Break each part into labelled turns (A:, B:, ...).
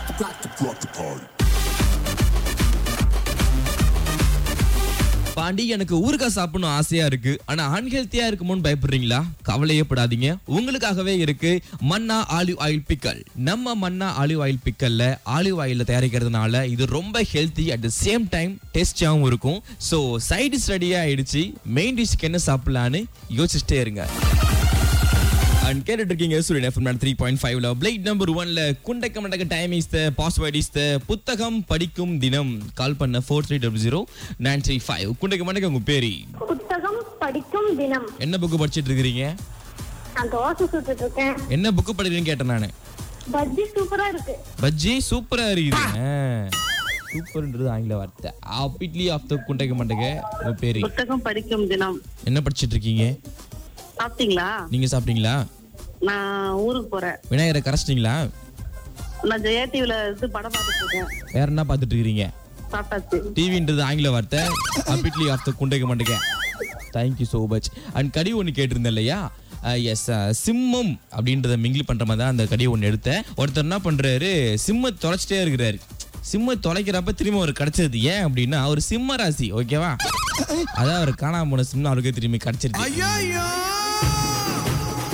A: பாண்டி எனக்கு ஊறுகாய் சாப்பிடணும் ஆசையா இருக்கு ஆனா அன்ஹெல்த்தியா இருக்குமோன்னு பயப்படுறீங்களா கவலையே படாதீங்க உங்களுக்காகவே இருக்கு மன்னா ஆலிவ் ஆயில் பிக்கல் நம்ம மன்னா ஆலிவ் ஆயில் பிக்கல்ல ஆலிவ் ஆயில்ல தயாரிக்கிறதுனால இது ரொம்ப healthy at the same time டேஸ்டியாவும் இருக்கும் ஸோ சைட் டிஷ் ரெடியா ஆயிடுச்சு மெயின் டிஷ்க்கு என்ன சாப்பிடலான்னு யோசிச்சுட்டே இருங்க அண்ட் கேட்டுட்டு இருக்கீங்க சூரியன் எஃப்எம் த்ரீ பாயிண்ட் ஃபைவ்ல பிளேட் நம்பர் ஒன்ல குண்டக்க மண்டக்க time is the password is the புத்தகம் படிக்கும் தினம் கால் பண்ண four three double zero nine three five குண்டக்க மண்டக்க உங்க பேரு
B: புத்தகம் படிக்கும் தினம்
A: என்ன புக்கு படிச்சிட்டு இருக்கிறீங்க
B: நான் தோசை சுட்டுட்டு இருக்கேன்
A: என்ன புக்கு படிக்கிறீங்கன்னு கேட்டேன் நான்
B: பஜ்ஜி சூப்பரா இருக்கு
A: பஜ்ஜி சூப்பரா இருக்குது சூப்பர்ன்றது ஆங்கில வார்த்தை இட்லி ஆஃப் த குண்டக்க மண்டக்க உங்க பேரு
C: புத்தகம் படிக்கும் தினம்
A: என்ன படிச்சிட்டு இருக்கீங்க
C: சாப்பிட்டீங்களா
A: நீங்க சாப்பிட்டீங்களா
C: நான் ஊருக்கு போறேன்
A: விநாயகரை கரைச்சிட்டீங்களா
C: நான் ஜெயா டிவில இது படம் பார்த்துட்டு இருக்கேன்
A: வேற என்ன பார்த்துட்டு இருக்கிறீங்க
C: சாப்பிட்டாச்சு
A: டிவின்றது ஆங்கில வார்த்தை அபிட்லி ஆஃப் த குண்டைக்கு மண்டைக்க தேங்க்யூ ஸோ மச் அண்ட் கடி ஒன்று கேட்டிருந்தேன் இல்லையா எஸ் சிம்மம் அப்படின்றத மிங்கிள் பண்ற மாதிரி தான் அந்த கடியை ஒன்று எடுத்தேன் ஒருத்தர் என்ன பண்றாரு சிம்ம தொலைச்சிட்டே இருக்கிறாரு சிம்ம தொலைக்கிறப்ப திரும்ப அவர் கிடைச்சது ஏன் அப்படின்னா அவர் சிம்ம ராசி ஓகேவா அதான் அவர் காணாம போன சிம்ம அவருக்கு திரும்பி கிடைச்சிருச்சு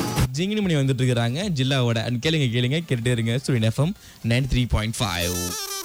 A: ஜிங்கினி மணி வந்துட்டு இருக்கிறாங்க ஜில்லாவோட அண்ட் கேளுங்க கேளுங்க கேட்டுட்டே இருங்க Suriyan FM nine three point five